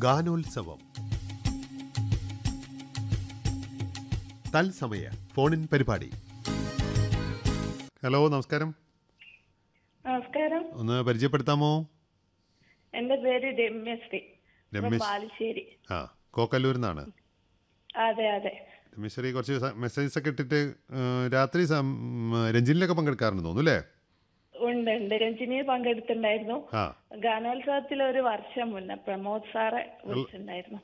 ഗാനോത്സവം തത്സമയ ഫോണിൻ പരിപാടി ഹലോ നമസ്കാരം നമസ്കാരം ഒന്ന് പരിചയപ്പെടുത്താമോ എന്റെ പേര് രമ്യശ്രീ from രമ്യശ്രീ. ബാലുശ്ശേരി ആ കോക്കല്ലൂരിൽ നിന്നാണ് അതെ അതെ രമേശ്വരി കുറച്ച് മെസ്സേജസ് ഒക്കെ ഇട്ടിട്ട് ഏ, രാത്രി സം- രഞ്ജിനിലൊക്കെ പങ്കെടുക്കാറുണ്ട് തോന്നുന്നു അല്ലേ ഉണ്ട് ഉണ്ട് രഞ്ജിനിയിൽ പങ്കെടുത്തിട്ടുണ്ടായിരുന്നു ആ ഗാനോത്സവത്തിൽ ഒരു വർഷം മുന്നേ പ്രമോദ് സാറെ വിളിച്ചിട്ടുണ്ടായിരുന്നു